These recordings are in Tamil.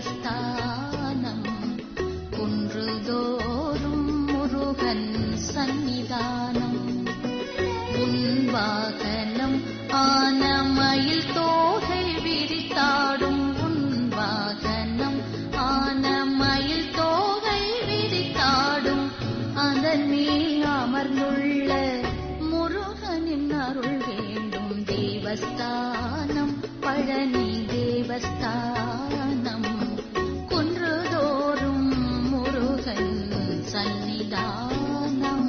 தேவஸ்தானம் குன்றுதோறும் முருகன் சன்னிதானம் உன் வாகனம் ஆனமயில் தோகை விரித்தாடும் உன் வாகனம் ஆனமயில் தோகை விரித்தாடும் அதன் மேல் அமர்ந்துள்ள முருகனின் அருள் வேண்டும் தேவஸ்தானம் பழனி தேவஸ்தானம் குன்றுதோறும் முருகன் சன்னிதானம்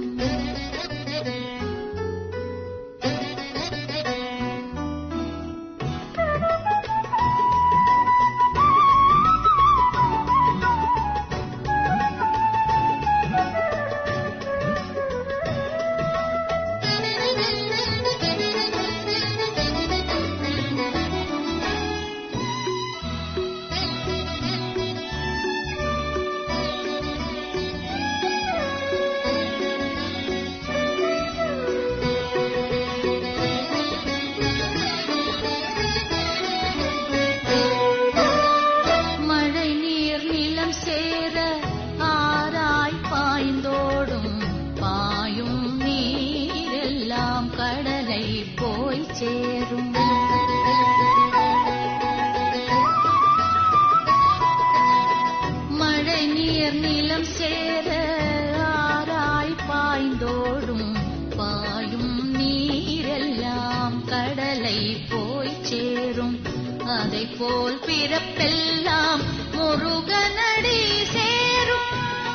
மழை நீர் நிலம் சேர ஆராய் பாய்ந்தோடும் பாயும் நீரெல்லாம் கடலை போய் சேரும் மழை நீர் நிலம் சேர ஆராய் பாய்ந்தோடும் பாயும் நீரெல்லாம் கடலை போய் சேரும் அதை போல் பிறப்பெல்லாம் முருகனடி சேரும்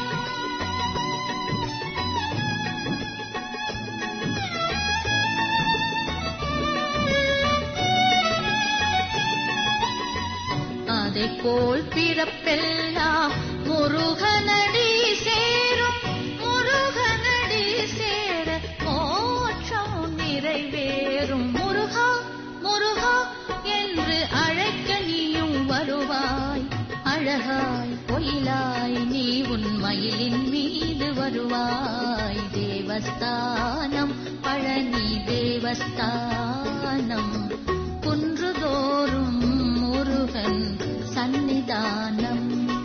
அதை போல் பிறப்பெல்லாம் முருகனடி சேரும் முருகனடி சேர மோட்சம் நிறைவேறும் முருகா முருகா என்று அழைக்க நீயும் வருவாய் அழகாய் பொயிலாய் நீ உன் மயிலின் மீது வருவாய் தேவஸ்தானம் பழனி தேவஸ்தானம் குன்றுதோறும் முருகன் சன்னிதானம்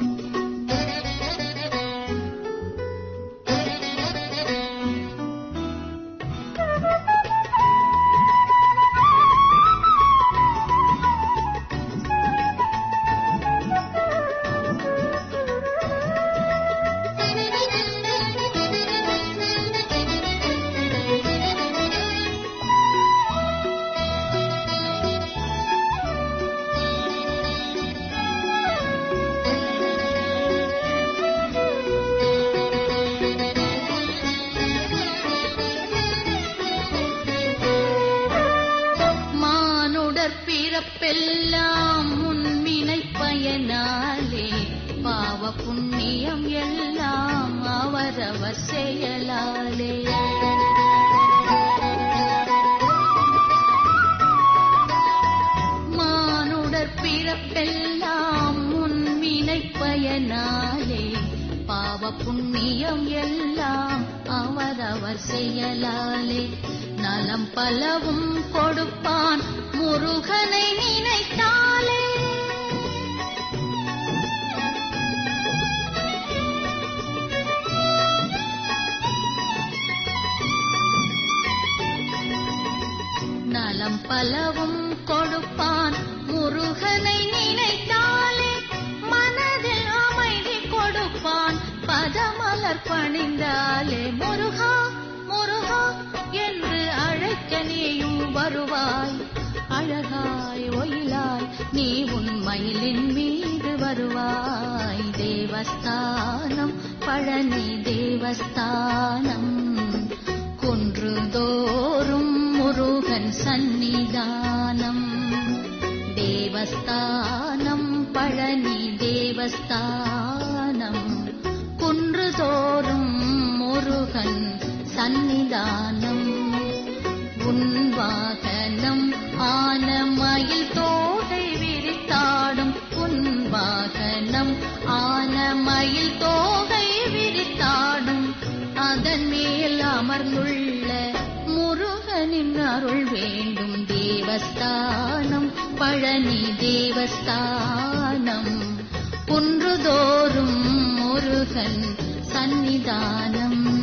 மானுடர் பிறப்பெல்லாம் முன்வினை பயனாலே பாவ புண்ணியம் எல்லாம் அவரவர் செயலாலே மானுடர் பிறப்பெல்லாம் முன்வினை பயனாலே பாவ புண்ணியம் எல்லாம் அவரவர் செயலாலே நலம் பலவும் கொடுப்பான் முருகனை நினைத்தாலே நலம் பலவும் கொடுப்பான் முருகனை நினைத்தாலே மனதில் அமைதி கொடுப்பான் பதமலர் பணிந்தாலே முருகா முருகா என்று அழைக்க நீயும் வருவாய் அழகாய் ஒயிலாய் நீ உன் மயிலின் மீது வருவாய் தேவஸ்தானம் பழனி தேவஸ்தானம் குன்றுதோறும் முருகன் சந்நிதானம் தேவஸ்தானம் பழனி தேவஸ்தானம் குன்றுதோறும் முருகன் சந்நிதானம் உன் வாகனம் ஆனமயில் தோகை விரித்தாடும் உன் வாகனம் ஆனமயில் தோகை விரித்தாடும் அதன் மேல் அமர்ந்துள்ள முருகனின் அருள் வேண்டும் தேவஸ்தானம் பழனி தேவஸ்தானம் குன்றுதோறும் முருகன் சந்நிதானம்